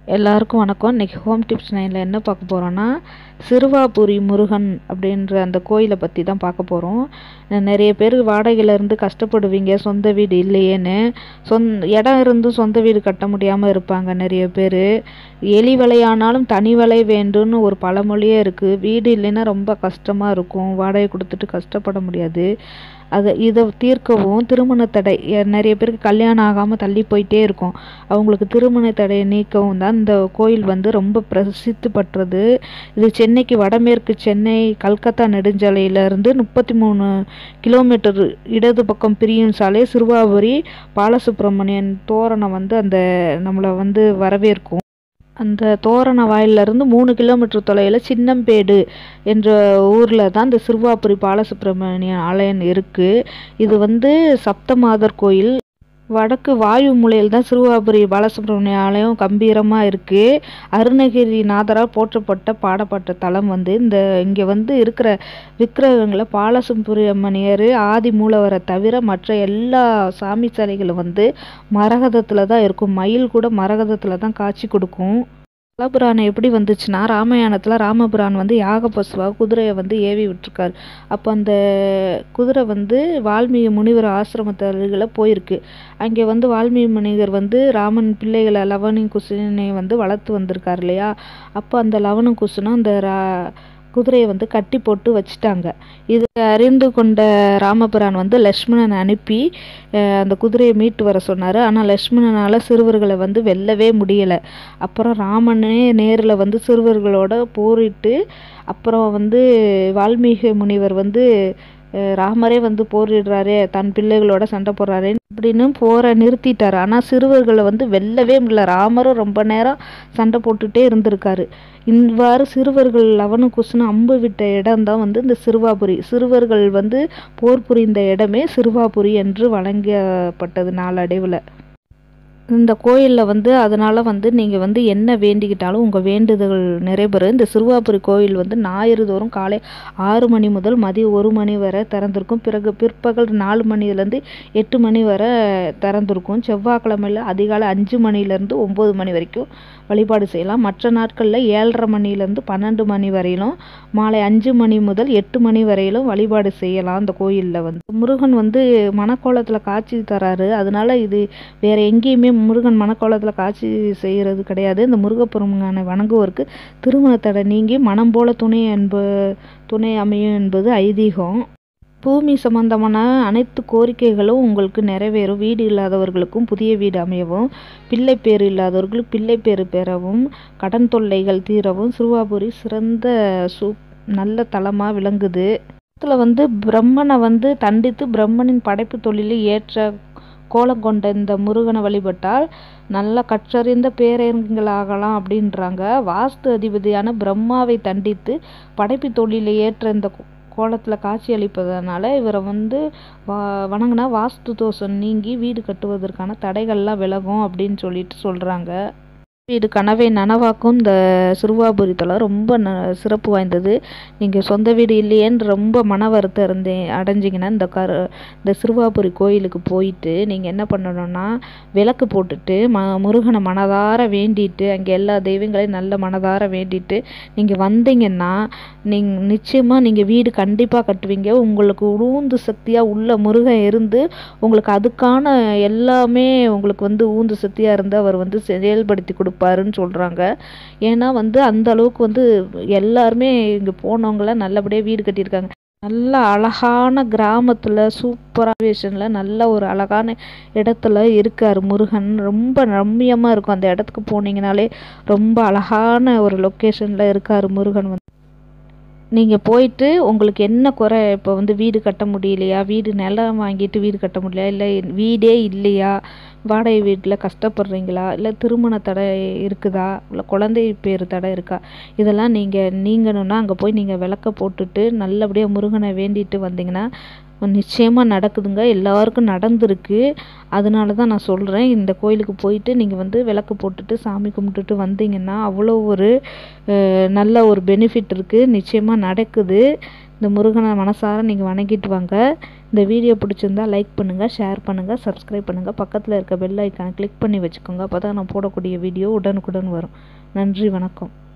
எல்லாருக்கும் வணக்கம் இன்றைக்கி ஹோம் டிப்ஸ் நைனில் என்ன பார்க்க போகிறோன்னா சிறுவாபுரி முருகன் அப்படின்ற அந்த கோயிலை பற்றி தான் பார்க்க போகிறோம் நிறைய பேர் வாடகையில் இருந்து கஷ்டப்படுவீங்க சொந்த வீடு இல்லையேன்னு சொந் இடம் இருந்தும் சொந்த வீடு கட்ட முடியாமல் இருப்பாங்க நிறைய பேர் எலி வலையானாலும் தனி வலை வேண்டும்னு ஒரு பழமொழியே இருக்குது வீடு இல்லைன்னா ரொம்ப கஷ்டமாக இருக்கும் வாடகை கொடுத்துட்டு கஷ்டப்பட முடியாது அதை இதை தீர்க்கவும் திருமண தடை எ- நிறைய பேருக்கு கல்யாணம் ஆகாமல் தள்ளி போயிட்டே இருக்கும் அவங்களுக்கு திருமண தடையை நீக்கவும் தான் இந்த கோயில் வந்து ரொம்ப பிரசித்தி பெற்றது இது சென்னைக்கு வடமேற்கு சென்னை கல்கத்தா நெடுஞ்சாலையிலேருந்து முப்பத்தி மூணு கிலோமீட்டர் இடது பக்கம் பிரியும் சாலை சிறுவாபுரி பாலசுப்ரமணியன் தோரணம் வந்து அந்த நம்மளை வந்து வரவேற்கும் அந்த தோரண வாயிலிருந்து மூணு கிலோமீட்டர் தொலைவில் சின்னம்பேடு என்ற ஊரில் தான் இந்த சிறுவாபுரி பாலசுப்ரமணிய ஆலயம் இருக்குது இது வந்து சப்தமாதர் கோயில் வடக்கு வாயு மூலையில் தான் சிறுவாபுரி பாலசுப்ரமணிய ஆலயம் கம்பீரமாக இருக்குது அருணகிரிநாதரால் போற்றப்பட்ட பாடப்பட்ட தலம் வந்து இந்த இங்கே வந்து இருக்கிற விக்கிரகங்களை பாலசுப்ரமணியர் ஆதி மூலவரை தவிர மற்ற எல்லா சாமி சிலைகளும் வந்து மரகதத்தில் தான் இருக்கும் மயில் கூட மரகதத்தில் தான் காட்சி கொடுக்கும் தலபுராணம் எப்படி வந்துச்சுன்னா ராமாயணத்தில் ராமபுரான் வந்து யாக பசுவாக குதிரையை வந்து ஏவி விட்டுருக்காரு அப்போ அந்த குதிரை வந்து வால்மீகி முனிவர் ஆசிரமத்தில் போயிருக்கு அங்கே வந்து வால்மீகி முனிவர் வந்து ராமன் பிள்ளைகளை லவணி குசினை வந்து வளர்த்து வந்திருக்கார் இல்லையா அப்போ அந்த லவணம் குசுனும் அந்த ரா குதிரையை வந்து கட்டி போட்டு வச்சுட்டாங்க இதை அறிந்து கொண்ட ராமபிரான் வந்து லக்ஷ்மணனை அனுப்பி அஹ், அந்த குதிரையை மீட்டு வர சொன்னார் ஆனால் லக்ஷ்மணனால் சிறுவர்களை வந்து வெல்லவே முடியலை அப்புறம் ராமனே நேரில் வந்து சிறுவர்களோட போரிட்டு அப்புறம் வந்து வால்மீகி முனிவர் வந்து அஹ், ராமரே வந்து போரிடுறாரே தன் பிள்ளைகளோட சண்டை போடுறாரே அப்படின்னு போரை நிறுத்திட்டார் ஆனால் சிறுவர்களை வந்து வெல்லவே முடியல ராமரும் ரொம்ப நேரம் சண்டை போட்டுட்டே இருந்திருக்காரு இவ்வாறு சிறுவர்கள் லவண குசுனு அம்பு விட்ட இடம் தான் வந்து இந்த சிறுவாபுரி சிறுவர்கள் வந்து போர் புரிந்த இடமே சிறுவாபுரி என்று வழங்கப்பட்டது நாளடைவில் இந்த கோயிலில் வந்து அதனால் வந்து நீங்கள் வந்து என்ன வேண்டிக்கிட்டாலும் உங்கள் வேண்டுதல் நிறைவேறும் இந்த சிறுவாபுரி கோயில் வந்து ஞாயிறு தோறும் காலை ஆறு மணி முதல் மதியம் ஒரு மணி வரை திறந்திருக்கும் பிறகு பிற்பகல் நாலு மணிலேருந்து எட்டு மணி வரை திறந்திருக்கும் செவ்வாய்க்கிழமையில் அதிகாலை அஞ்சு மணிலேருந்து ஒம்பது மணி வரைக்கும் வழிபாடு செய்யலாம் மற்ற நாட்களில் ஏழரை மணிலேருந்து பன்னெண்டு மணி வரையிலும் மாலை அஞ்சு மணி முதல் எட்டு மணி வரையிலும் வழிபாடு செய்யலாம் அந்த கோயிலில் வந்து முருகன் வந்து மணக்கோலத்தில் காட்சி தராரு அதனால இது வேற எங்கேயுமே முருகன் மணக்கோலத்தில் காட்சி செய்கிறது கிடையாது இந்த முருகப்பெருமானை வணங்குவோருக்கு திருமண தடை நீங்கி மனம் போல துணை என்ப துணை அமையும் என்பது ஐதீகம் பூமி சம்பந்தமான அனைத்து கோரிக்கைகளும் உங்களுக்கு நிறைவேறும் வீடு இல்லாதவர்களுக்கும் புதிய வீடு அமையவும் பிள்ளை பேறு இல்லாதவர்களுக்கு பிள்ளை பேறு பெறவும் கடன் தொல்லைகள் தீரவும் சிறுவாபுரி சிறந்த சூ நல்ல தலமாக விளங்குது இதில் வந்து பிரம்மனை வந்து தண்டித்து பிரம்மனின் படைப்பு தொழிலில் ஏற்ற கோலம் கொண்ட இந்த முருகனை வழிபட்டால் நல்ல கற்றறிந்த பேரங்களாகலாம் அப்படின்றாங்க வாஸ்து அதிபதியான பிரம்மாவை தண்டித்து படைப்பு தொழிலை ஏற்ற இந்த கோ- கோலத்தில் காட்சி அளிப்பதனால இவரை வந்து வா வணங்கினா வாஸ்து தோஷம் நீங்கி வீடு கட்டுவதற்கான தடைகள்லாம் விலகும் அப்படின்னு சொல்லிட்டு சொல்கிறாங்க வீடு கனவை நனவாக்கும் இந்த சிறுவாபுரி தலம் ரொம்ப ந சிறப்பு வாய்ந்தது நீங்கள் சொந்த வீடு இல்லையேன்னு ரொம்ப மன வருத்தம் இருந்தேன் அடைஞ்சிங்கன்னா இந்த கரு இந்த சிறுவாபுரி கோயிலுக்கு போயிட்டு நீங்கள் என்ன பண்ணணும்னா விளக்கு போட்டுட்டு ம முருகனை மனதார வேண்டிட்டு அங்கே எல்லா தெய்வங்களையும் நல்ல மனதார வேண்டிட்டு நீங்கள் வந்தீங்கன்னா நீங்கள் நிச்சயமாக நீங்கள் வீடு கண்டிப்பாக கட்டுவீங்க உங்களுக்கு ஊந்து சக்தியாக உள்ள முருகன் இருந்து உங்களுக்கு அதுக்கான எல்லாமே உங்களுக்கு வந்து ஊந்து சக்தியாக இருந்து அவர் வந்து செயல்படுத்தி கொடுப்பாருன்னு சொல்கிறாங்க ஏன்னா வந்து அந்த அளவுக்கு வந்து எல்லாருமே இங்கே போனவங்களாம் நல்லபடியாக வீடு கட்டியிருக்காங்க நல்ல அழகான கிராமத்தில் சூப்பராவேஷனில் நல்ல ஒரு அழகான இடத்துல இருக்கார் முருகன் ரொம்ப ரம்மியமாக இருக்கும் அந்த இடத்துக்கு போனீங்கனாலே ரொம்ப அழகான ஒரு லொக்கேஷனில் இருக்கார் முருகன் வந்து நீங்கள் போயிட்டு உங்களுக்கு என்ன குறை இப்போ வந்து வீடு கட்ட முடியலையா வீடு நிலம் வாங்கிட்டு வீடு கட்ட முடியலையா இல்லை வீடே இல்லையா வாடகை வீட்டில் கஷ்டப்படுறீங்களா இல்லை திருமண தடை இருக்குதா இல்லை குழந்தை பேர் தடை இருக்கா இதெல்லாம் நீங்கள் நீங்கணும்னா அங்கே போய் நீங்கள் விளக்க போட்டுட்டு நல்லபடியாக முருகனை வேண்டிட்டு வந்தீங்கன்னா நிச்சயமாக நடக்குதுங்க எல்லாருக்கும் நடந்திருக்கு அதனால தான் நான் சொல்கிறேன் இந்த கோயிலுக்கு போயிட்டு நீங்கள் வந்து விளக்கு போட்டுட்டு சாமி கும்பிட்டுட்டு வந்தீங்கன்னா அவ்வளோ ஒரு அஹ், நல்ல ஒரு பெனிஃபிட் இருக்குது நிச்சயமாக நடக்குது இந்த முருகனை மனசார நீங்கள் வணங்கிட்டு வாங்க இந்த வீடியோ பிடிச்சிருந்தா லைக் பண்ணுங்கள் ஷேர் பண்ணுங்கள் சப்ஸ்கிரைப் பண்ணுங்கள் பக்கத்தில் இருக்க பெல் ஐக்கானை கிளிக் பண்ணி வச்சுக்கோங்க அப்போ தான் நான் போடக்கூடிய வீடியோ உடனுக்குடன் வரும் நன்றி வணக்கம்